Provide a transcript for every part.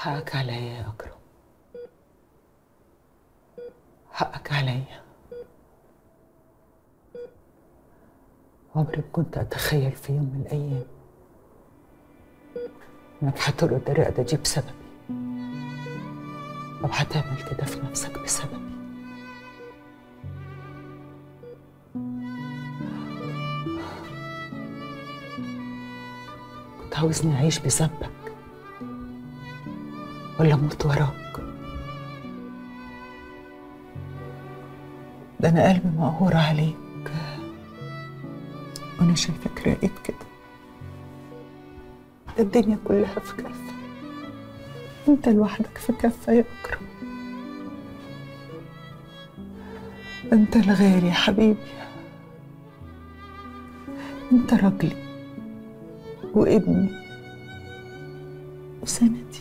حقك عليا يا أكرم حقك عليا عمري ما كنت أتخيل في يوم من الأيام إنك هترد الرقدة دي بسببي أو هتعمل كده في نفسك بسببي كنت عاوزني أعيش بذنبك ولا أموت وراك ده أنا قلبي مقهور عليك وأنا شايفك راقد كده ده الدنيا كلها في كفة أنت لوحدك في كفة يا أكرم أنت الغالي يا حبيبي أنت راجلي وابني وسندي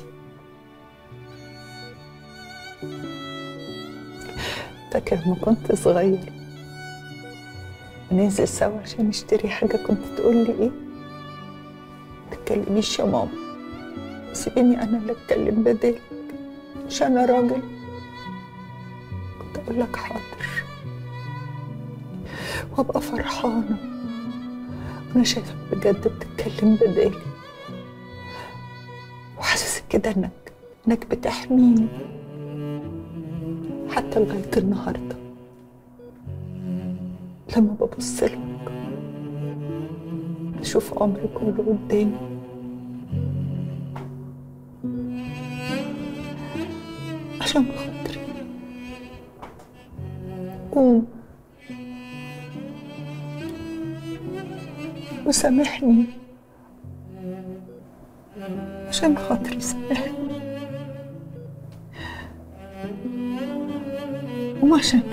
فاكر لما كنت صغير وننزل سوا عشان نشتري حاجة كنت تقول لي إيه؟ تتكلميش يا ماما سيبيني أنا اللي أتكلم بدالك مش أنا راجل كنت أقول لك حاضر وأبقى فرحانة وأنا شايفك بجد بتتكلم بدالي وحاسس كده إنك إنك بتحميني حتى لغاية النهاردة لما ببص لك بشوف عمري كله قدامي عشان خاطري قوم وسامحني عشان خاطري سامحني قوم عشان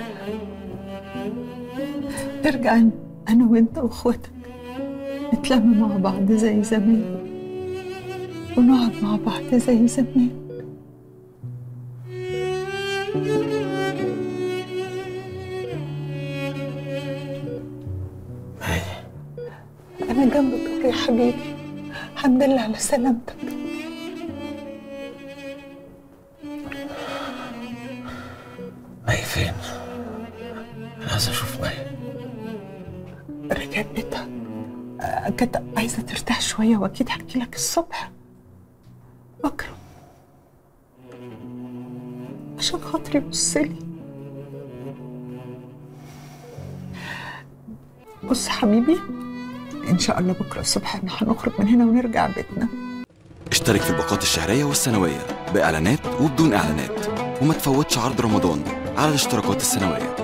نرجع أنا وأنت وأخواتك نتلم مع بعض زي زمان ونقعد مع بعض زي زمان أنا جنبك يا حبيبي الحمد لله على سلامتك مي فين؟ أنا عايز أشوف مي رجعت بيتها آه، كانت عايزة ترتاح شوية وأكيد هحكي لك الصبح أكرم عشان خاطري بصلي بص حبيبي إن شاء الله بكرة الصبح احنا هنخرج من هنا ونرجع بيتنا اشترك في الباقات الشهرية والسنوية بإعلانات وبدون إعلانات وما تفوتش عرض رمضان على الاشتراكات السنوية